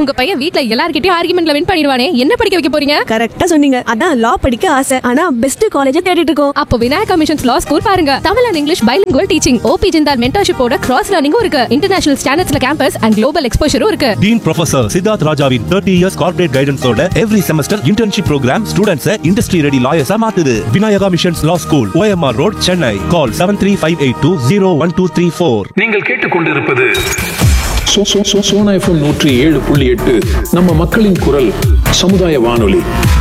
உங்க பையன் வீட்ல எல்லார்கிட்டயும் ஆர்குமெண்ட்ல வின் பண்ணிடுவானே என்ன படிக்க வைக்க போறீங்க கரெக்டா சொன்னீங்க அதான் லா படிக்க ஆசை ஆனா பெஸ்ட் காலேஜ தேடிட்டு இருக்கோம் அப்போ விநாயகா மிஷன்ஸ் லா ஸ்கூல் பாருங்க Tamil and English bilingual teaching OP Jindal மென்டர்ஷிப்போட கிராஸ் லேர்னிங்கும் இருக்கு இன்டர்நேஷனல் ஸ்டாண்டர்ட்ஸ்ல கேம்பஸ் அண்ட் குளோபல் எக்ஸ்போஷரும் இருக்கு டீன் ப்ரொஃபசர் சித்தார்த் ராஜாவின் தேர்ட்டி இயர்ஸ் கார்பரேட் கைடன்ஸோட every semester internship programme students industry ready லாயர்ஸா மாத்துது Vinayaka missions law school OMR road Chennai call seven three five eight two zero one two three four நீங்கள் கேட்டுக்கொண்டிருப்பது சோ- சோ- சோ- சோனா எஃப்எம் நூற்றி ஏழு புள்ளி எட்டு நம்ம மக்களின் குரல் சமுதாய வானொலி